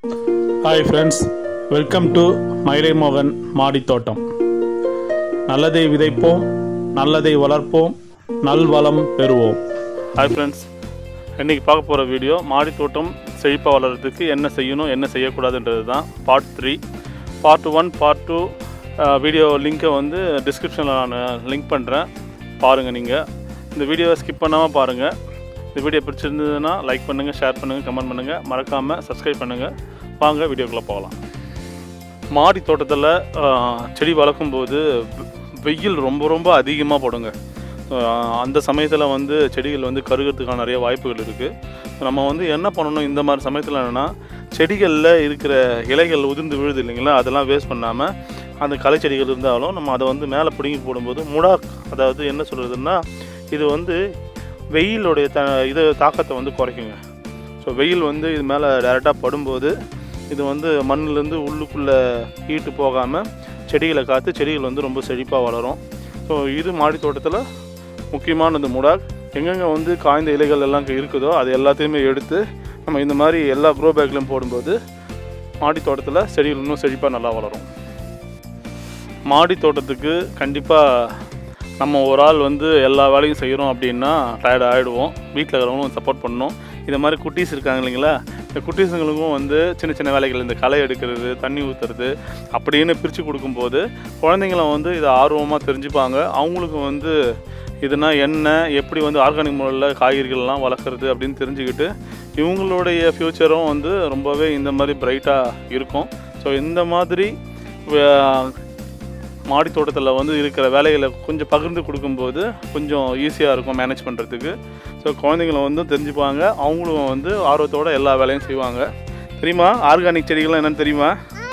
Hi friends welcome to மயிலை மோகன் மாடி தோட்டம் நல்லதை விதைப்போம் நல்லதை வளர்ப்போம் நல்வளம் பெறுவோம் ஹாய் ஃப்ரெண்ட்ஸ் இன்றைக்கி பார்க்க போகிற வீடியோ மாடி தோட்டம் செழிப்பாக வளர்கிறதுக்கு என்ன செய்யணும் என்ன செய்யக்கூடாதுன்றது தான் part three part one part two video லிங்க்கை வந்து டிஸ்கிரிப்ஷனில் நான் லிங்க் பண்ணுறேன் பாருங்கள் நீங்கள் இந்த வீடியோவை ஸ்கிப் பண்ணாமல் பாருங்கள் இந்த வீடியோ பிடிச்சிருந்ததுன்னா லைக் பண்ணுங்கள் ஷேர் பண்ணுங்கள் கமெண்ட் பண்ணுங்கள் மறக்காமல் சப்ஸ்கிரைப் பண்ணுங்கள் வாங்க வீடியோக்குள்ளே போகலாம் மாடி தோட்டத்தில் செடி வளர்க்கும் போது வெ- வெயில் ரொம்ப ரொம்ப அதிகமாக போடுங்க ஆஹ் அந்த சமயத்தில் வந்து செடிகள் வந்து கருகிறதுக்கான நிறைய வாய்ப்புகள் இருக்குது நம்ம வந்து என்ன பண்ணணும் இந்த மாதிரி சமயத்தில் என்னென்னா செடிகளில் இருக்கிற இலைகள் உதிர்ந்து விழுது இல்லைங்களா அதெல்லாம் வேஸ்ட் பண்ணாமல் அந்த களை செடிகள் இருந்தாலும் நம்ம அதை வந்து மேலே பிடுங்கி போடும்போது முடாக் அதாவது என்ன சொல்கிறதுன்னா இது வந்து வெயிலுடைய த இது தாக்கத்தை வந்து குறைக்குங்க ஸோ வெயில் வந்து இது மேலே டேரெக்டாக படும்போது இது வந்து மண்ணிலேருந்து உள்ளுக்குள்ளே ஹீட்டு போகாமல் செடிகளை காத்து செடிகள் வந்து ரொம்ப செழிப்பாக வளரும் ஸோ இது மாடி தோட்டத்தில் முக்கியமானது முடாக் எங்கெங்கே வந்து காய்ந்த இலைகள் எல்லாம் இருக்குதோ அது எல்லாத்தையுமே எடுத்து நம்ம இந்த மாதிரி எல்லா க்ரோ பேக்லையும் போடும்போது மாடி தோட்டத்தில் செடிகள் இன்னும் செழிப்பாக நல்லா வளரும் மாடி தோட்டத்துக்கு கண்டிப்பாக நம்ம ஒரு ஆள் வந்து எல்லா வேலையும் செய்கிறோம் அப்படின்னா டயர்ட் ஆகிடுவோம் வீட்டில் இருக்கிறவங்களும் சப்போர்ட் பண்ணணும் இந்த மாதிரி குட்டீஸ் இருக்காங்க இல்லைங்களா இந்த குட்டீஸுங்களுக்கும் வந்து சின்ன சின்ன வேலைகள் இந்த களை எடுக்கிறது தண்ணி ஊற்றுறது அப்படின்னு பிரித்து கொடுக்கும்போது குழந்தைங்களும் வந்து இதை ஆர்வமாக தெரிஞ்சுப்பாங்க அவங்களுக்கும் வந்து இதுனா என்ன எப்படி வந்து ஆர்கானிக் முறையில் காய்கறிகள்லாம் வளர்க்குறது அப்படின்னு தெரிஞ்சுக்கிட்டு இவங்களுடைய ஃப்யூச்சரும் வந்து ரொம்பவே இந்த மாதிரி பிரைட்டாக இருக்கும் ஸோ இந்த மாதிரி வே- மாடி தோட்டத்தில் வந்து இருக்கிற வேலைகளை கொஞ்சம் பகிர்ந்து கொடுக்கும்போது கொஞ்சம் ஈஸியாக இருக்கும் மேனேஜ் பண்ணுறதுக்கு ஸோ குழந்தைங்களும் வந்து தெரிஞ்சுப்பாங்க அவங்களும் வந்து ஆர்வத்தோட எல்லா வேலையும் செய்வாங்க தெரியுமா ஆர்கானிக் செடிகள்லாம் என்னென்னு தெரியுமா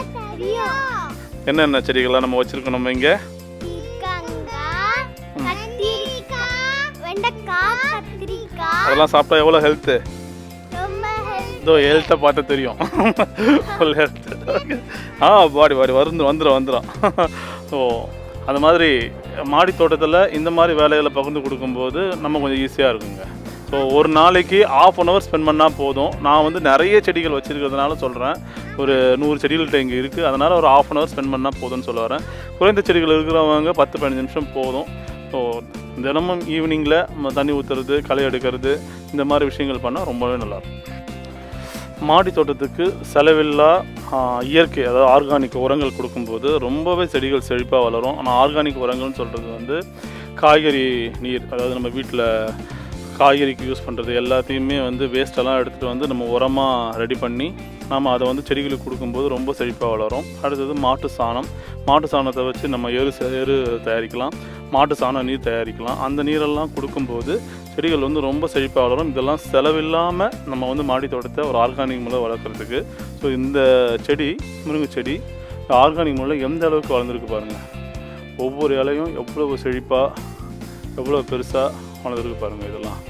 என்னென்ன செடிகள்லாம் நம்ம வச்சுருக்கோம் நம்ம இங்கே பீர்க்கங்காய், கத்திரிக்காய், வெண்டைக்காய், கத்திரிக்காய், அதெல்லாம் சாப்பிட்டா எவ்வளோ ஹெல்த்து ரொம்ப healthy. இதோ ஹெல்த்தை பார்த்தா தெரியும் ஃபுல் ஹெல்த் ஆ பாடி பாடி வந்து வந்துடும் வந்துடும் ஸோ அந்த மாதிரி மாடி தோட்டத்தில் இந்த மாதிரி வேலைகளை பகிர்ந்து கொடுக்கும்போது நம்ம கொஞ்சம் ஈஸியாக இருக்குங்க ஸோ ஒரு நாளைக்கு ஆஃப் அன் ஹவர் ஸ்பெண்ட் பண்ணால் போதும் நான் வந்து நிறைய செடிகள் வச்சுருக்கிறதுனால சொல்கிறேன் ஒரு நூறு செடிகள்கிட்ட இங்கே இருக்குது அதனால் ஒரு ஆஃப் அன் ஹவர் ஸ்பெண்ட் பண்ணால் போதும்னு சொல்ல வரேன் குறைந்த செடிகள் இருக்கிறவங்க பத்து பதினஞ்சு நிமிஷம் போதும் ஸோ தினமும் ஈவினிங்கில் தண்ணி ஊற்றுறது களை எடுக்கிறது இந்த மாதிரி விஷயங்கள் பண்ணால் ரொம்பவே நல்லாயிருக்கும் மாடி தோட்டத்துக்கு செலவில்லா ஆ, இயற்கை அதாவது ஆர்கானிக் உரங்கள் கொடுக்கும்போது ரொம்பவே செடிகள் செழிப்பாக வளரும் ஆனால் ஆர்கானிக் உரங்கள்னு சொல்கிறது வந்து காய்கறி நீர் அதாவது நம்ம வீட்டில் காய்கறிக்கு யூஸ் பண்ணுறது எல்லாத்தையுமே வந்து வேஸ்டெல்லாம் எடுத்துகிட்டு வந்து நம்ம உரமாக ரெடி பண்ணி நம்ம அதை வந்து செடிகளுக்கு கொடுக்கும்போது ரொம்ப செழிப்பாக வளரும் அடுத்தது மாட்டு சாணம் மாட்டு சாணத்தை வச்சு நம்ம எரு செ- எரு தயாரிக்கலாம் மாட்டு சாண நீர் தயாரிக்கலாம் அந்த நீரெல்லாம் கொடுக்கும்போது செடிகள் வந்து ரொம்ப செழிப்பாக வளரும் இதெல்லாம் செலவில்லாமல் நம்ம வந்து மாடி தோட்டத்தை ஒரு ஆர்கானிக் முறையில் வளர்க்குறதுக்கு ஸோ இந்த செடி முருங்கை செடி இந்த ஆர்கானிக் முறையில் எந்த அளவுக்கு வளர்ந்துருக்கு பாருங்கள் ஒவ்வொரு இலையும் எவ்வளவு செழிப்பாக எவ்வளோ பெருசாக வளர்ந்துருக்கு பாருங்கள் இதெல்லாம்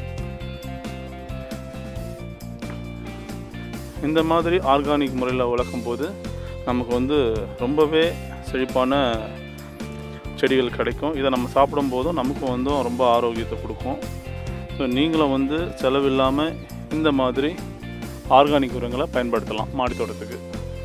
இந்த மாதிரி ஆர்கானிக் முறையில் வளர்க்கும் போது நமக்கு வந்து ரொம்பவே செழிப்பான செடிகள் கிடைக்கும் இதை நம்ம சாப்பிடும் போதும் நமக்கு வந்து ரொம்ப ஆரோக்கியத்தை கொடுக்கும் ஸோ நீங்களும் வந்து செலவில்லாமல் இந்த மாதிரி ஆர்கானிக் உரங்களை பயன்படுத்தலாம் மாடி தோட்டத்துக்கு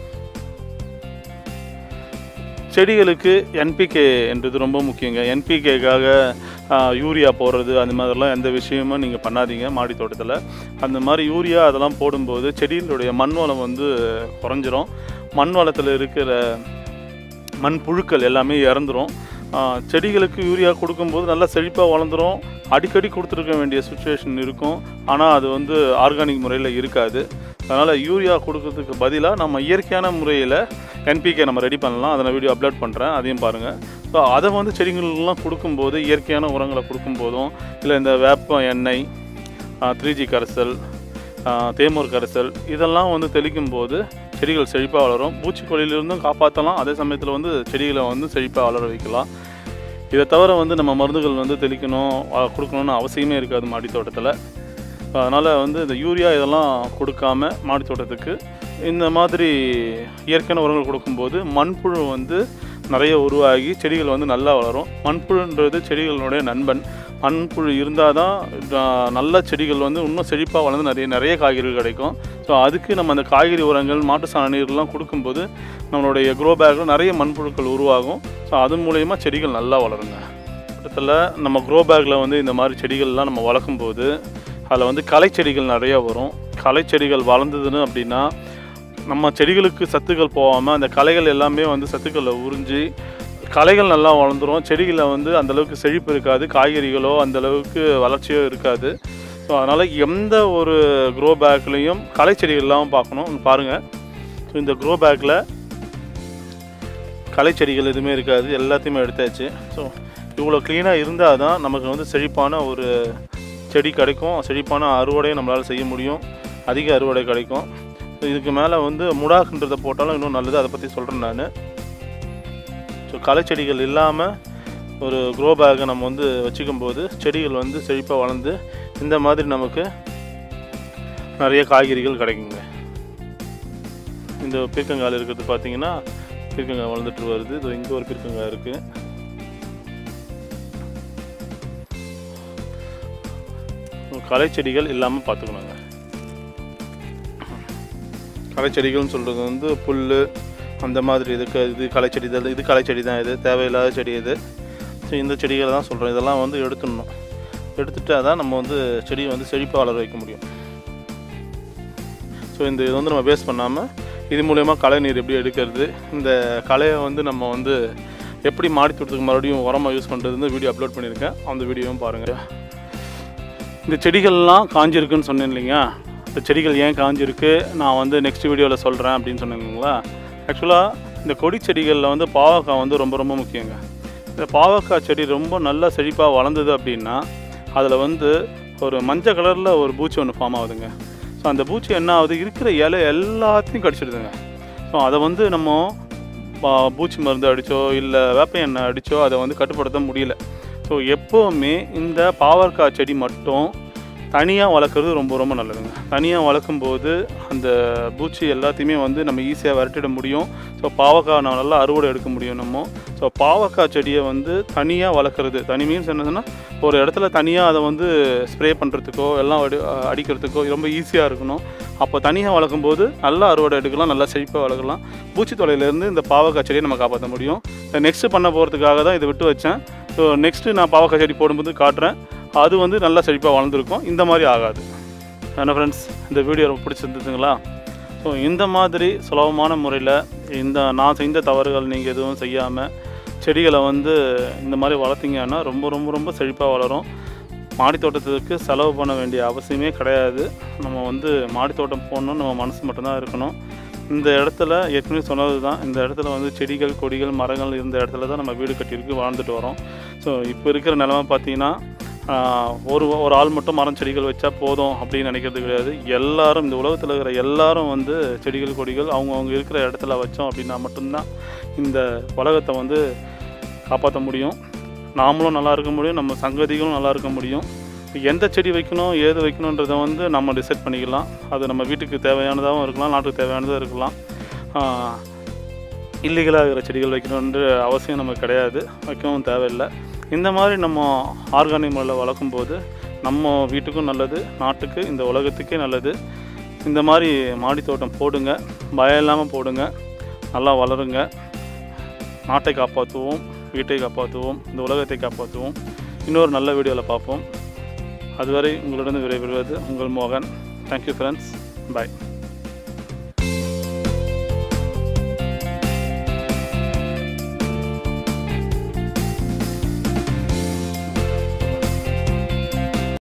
செடிகளுக்கு என்பிகே என்றது ரொம்ப முக்கியங்க என்பிகேக்காக யூரியா போடுறது அந்த மாதிரிலாம் எந்த விஷயமும் நீங்கள் பண்ணாதீங்க மாடி தோட்டத்தில் அந்த மாதிரி யூரியா அதெல்லாம் போடும்போது செடிகளுடைய மண் வளம் வந்து குறைஞ்சிரும் மண் வளத்தில் இருக்கிற மண் புழுக்கள் எல்லாமே இறந்துரும் ஆஹ் செடிகளுக்கு யூரியா கொடுக்கும்போது நல்லா செழிப்பாக வளர்ந்துரும் அடிக்கடி கொடுத்துருக்க வேண்டிய சுச்சுவேஷன் இருக்கும் ஆனால் அது வந்து ஆர்கானிக் முறையில் இருக்காது அதனால் யூரியா கொடுக்கறதுக்கு பதிலாக நம்ம இயற்கையான முறையில் என்பிகே நம்ம ரெடி பண்ணலாம் அதை நான் வீடியோ அப்லோட் பண்ணுறேன் அதையும் பாருங்கள் ஸோ அதை வந்து செடிகளுக்கெல்லாம் கொடுக்கும்போது இயற்கையான உரங்களை கொடுக்கும்போதும் இல்லை இந்த வேப்ப எண்ணெய் த்ரீ ஜி கரைசல் ஆஹ் தேமூர் கரைசல் இதெல்லாம் வந்து தெளிக்கும் போது செடிகள் செழிப்பாக வளரும் பூச்சிக்கொல்லியிலிருந்தும் காப்பாற்றலாம் அதே சமயத்தில் வந்து செடிகளை வந்து செழிப்பாக வளர வைக்கலாம் இதை தவிர வந்து நம்ம மருந்துகள் வந்து தெளிக்கணும் வ- கொடுக்கணும்னு அவசியமே இருக்காது மாடி தோட்டத்தில் அதனால் வந்து இந்த யூரியா இதெல்லாம் கொடுக்காம மாடி தோட்டத்துக்கு இந்த மாதிரி இயற்கையான உரங்கள் கொடுக்கும்போது மண்புழு வந்து நிறைய உருவாகி செடிகள் வந்து நல்லா வளரும் மண்புழுன்றது செடிகளுடைய நண்பன் மண்புழு இருந்தால் தான் ஆஹ், நல்ல செடிகள் வந்து இன்னும் செழிப்பாக வளர்ந்து நிறைய நிறைய காய்கறிகள் கிடைக்கும் ஸோ அதுக்கு நம்ம அந்த காய்கறி உரங்கள் மாட்டு சாண நீர்லாம் கொடுக்கும்போது நம்மளுடைய க்ரோ பேக்கில் நிறைய மண்புழுக்கள் உருவாகும் ஸோ அது மூலயமா செடிகள் நல்லா வளருங்க இடத்துல நம்ம க்ரோ பேக்கில் வந்து இந்த மாதிரி செடிகள்லாம் நம்ம வளர்க்கும்போது அதில் வந்து களை செடிகள் நிறையா வரும் களை செடிகள் வளர்ந்ததுன்னு அப்படின்னா நம்ம செடிகளுக்கு சத்துக்கள் போகாமல் அந்த களைகள் எல்லாமே வந்து சத்துக்களை உறிஞ்சி களைகள் நல்லா வளர்ந்துரும் செடிகளில் வந்து அந்தளவுக்கு செழிப்பு இருக்காது காய்கறிகளோ அந்தளவுக்கு வளர்ச்சியோ இருக்காது ஸோ அதனால் எந்த ஒரு க்ரோ பேக்லேயும் களை செடிகள்லாம் பார்க்கணும் இங்க பாருங்கள் ஸோ இந்த க்ரோ பேக்கில் களை செடிகள் எதுவுமே இருக்காது எல்லாத்தையுமே எடுத்தாச்சு ஸோ இவ்வளோ க்ளீனாக இருந்தால் தான் நமக்கு வந்து செழிப்பான ஒரு செடி கிடைக்கும் செழிப்பான அறுவடையை நம்மளால் செய்ய முடியும் அதிக அறுவடை கிடைக்கும் ஸோ இதுக்கு மேலே வந்து முடாக்குன்றதை போட்டாலும் இன்னும் நல்லது அதை பற்றி சொல்கிறேன் நான் ஸோ களை செடிகள் இல்லாமல் ஒரு க்ரோ பேக்கை நம்ம வந்து வச்சுக்கும்போது செடிகள் வந்து செழிப்பாக வளர்ந்து இந்த மாதிரி நமக்கு நிறைய காய்கறிகள் கிடைக்குங்க இந்த பீர்க்கங்காயில் இருக்கிறது பார்த்தீங்கன்னா பீர்க்கங்காய் வளர்ந்துட்டு வருது இது இங்கே ஒரு பீர்க்கங்காய் இருக்குது களை செடிகள் இல்லாமல் பார்த்துக்கணுங்க களை செடிகள்னு சொல்கிறது வந்து புல் அந்த மாதிரி இதுக்கு இது களை செடி தான் இது களை செடி தான் இது தேவையில்லாத செடி இது ஸோ இந்த செடிகளை தான் சொல்கிறோம் இதெல்லாம் வந்து எடுத்துடணும் எடுத்துட்டா தான் நம்ம வந்து செடியை வந்து செழிப்பாக வளர வைக்க முடியும் ஸோ இந்த இது வந்து நம்ம வேஸ்ட் பண்ணாமல் இது மூலயமா களை நீர் எப்படி எடுக்கிறது இந்த களையை வந்து நம்ம வந்து எப்படி மாடி தோட்டத்துக்கு மறுபடியும் உரமாக யூஸ் பண்ணுறது வீடியோ அப்லோட் பண்ணியிருக்கேன் அந்த வீடியோவும் பாருங்கள் இந்த செடிகள்லாம் காஞ்சிருக்குன்னு சொன்னேன் இல்லைங்க இந்த செடிகள் ஏன் காஞ்சிருக்கு நான் வந்து நெக்ஸ்ட் வீடியோவில் சொல்கிறேன் அப்படின்னு சொன்னீங்களா ஆக்சுவலாக இந்த கொடி செடிகளில் வந்து பாவக்காய் வந்து ரொம்ப ரொம்ப முக்கியங்க இந்த பாவக்காய் செடி ரொம்ப நல்லா செழிப்பாக வளர்ந்தது அப்படின்னா அதில் வந்து ஒரு மஞ்சள் கலரில் ஒரு பூச்சி ஒன்று ஃபார்ம் ஆகுதுங்க ஸோ அந்த பூச்சி என்ன ஆகுது இருக்கிற இலை எல்லாத்தையும் கடிச்சிடுதுங்க ஸோ அதை வந்து நம்ம பா- பூச்சி மருந்து அடித்தோ இல்லை வேப்ப எண்ணெய் அடித்தோ அதை வந்து கட்டுப்படுத்த முடியல ஸோ எப்போவுமே இந்த பாவற்காய் செடி மட்டும் தனியாக வளர்க்குறது ரொம்ப ரொம்ப நல்லதுங்க தனியாக வளர்க்கும்போது அந்த பூச்சி எல்லாத்தையுமே வந்து நம்ம ஈஸியாக விரட்டிட முடியும் ஸோ பாவக்காய் நான் நல்லா அறுவடை எடுக்க முடியும் நம்ம ஸோ பாவக்காய் செடியை வந்து தனியாக வளர்க்குறது தனி மீன்ஸ் என்னதுன்னா ஒரு இடத்துல தனியாக அதை வந்து ஸ்ப்ரே பண்ணுறதுக்கோ எல்லாம் அடி அடிக்கிறதுக்கோ ரொம்ப ஈஸியாக இருக்கணும் அப்போ தனியாக வளர்க்கும்போது நல்லா அறுவடை எடுக்கலாம் நல்லா செழிப்பாக வளர்க்கலாம் பூச்சி தொலையிலேருந்து இந்த பாவக்காய் செடியை நம்ம காப்பாற்ற முடியும் நெக்ஸ்ட்டு பண்ண போகிறதுக்காக தான் இதை விட்டு வச்சேன் ஸோ நெக்ஸ்ட்டு நான் பாவக்காய் செடி போடும்போது காட்டுறேன் அது வந்து நல்லா செழிப்பாக வளர்ந்துருக்கும் இந்த மாதிரி ஆகாது என்ன ஃப்ரெண்ட்ஸ் இந்த வீடியோ ரொம்ப பிடிச்சிருந்ததுங்களா ஸோ இந்த மாதிரி சுலபமான முறையில் இந்த நான் செஞ்ச தவறுகள் நீங்கள் எதுவும் செய்யாமல் செடிகளை வந்து இந்த மாதிரி வளர்த்தீங்கன்னா ரொம்ப ரொம்ப ரொம்ப செழிப்பாக வளரும் மாடி தோட்டத்துக்கு செலவு பண்ண வேண்டிய அவசியமே கிடையாது நம்ம வந்து மாடி தோட்டம் போடணும் நம்ம மனசு மட்டும்தான் இருக்கணும் இந்த இடத்துல ஏற்கனவே சொன்னது தான் இந்த இடத்துல வந்து செடிகள் கொடிகள் மரங்கள் இருந்த இடத்துல தான் நம்ம வீடு கட்டியிருக்கு வாழ்ந்துட்டு வரோம் ஸோ இப்போ இருக்கிற நிலமை பார்த்தீங்கன்னா ஆஹ், ஒரு ஒரு ஆள் மட்டும் மரம் செடிகள் வச்சா போதும் அப்படின்னு நினைக்கிறது கிடையாது எல்லாரும் இந்த உலகத்தில் இருக்கிற எல்லாரும் வந்து செடிகள் கொடிகள் அவங்கவுங்க இருக்கிற இடத்துல வச்சோம் அப்படின்னா மட்டும்தான் இந்த உலகத்தை வந்து காப்பாற்ற முடியும் நாமளும் நல்லா இருக்க முடியும் நம்ம சங்கதிகளும் நல்லா இருக்க முடியும் எந்த செடி வைக்கணும் ஏது வைக்கணுன்றதை வந்து நம்ம டிசைட் பண்ணிக்கலாம் அது நம்ம வீட்டுக்கு தேவையானதாகவும் இருக்கலாம் நாட்டுக்கு தேவையானதும் இருக்கலாம் இல்லீகலாக இருக்கிற செடிகள் வைக்கணுன்ற அவசியம் நமக்கு கிடையாது வைக்கவும் தேவையில்லை இந்த மாதிரி நம்ம ஆர்கானிக் முறையில் வளர்க்கும்போது நம்ம வீட்டுக்கும் நல்லது நாட்டுக்கு இந்த உலகத்துக்கே நல்லது இந்த மாதிரி மாடி தோட்டம் போடுங்க பயம் இல்லாமல் போடுங்க நல்லா வளருங்க நாட்டை காப்பாற்றுவோம் வீட்டை காப்பாற்றுவோம் இந்த உலகத்தை காப்பாற்றுவோம் இன்னொரு நல்ல வீடியோவில் பார்ப்போம் அதுவரை உங்களிடம் விடைபெறுவது உங்கள் மோகன் தேங்க்யூ ஃப்ரெண்ட்ஸ் பாய்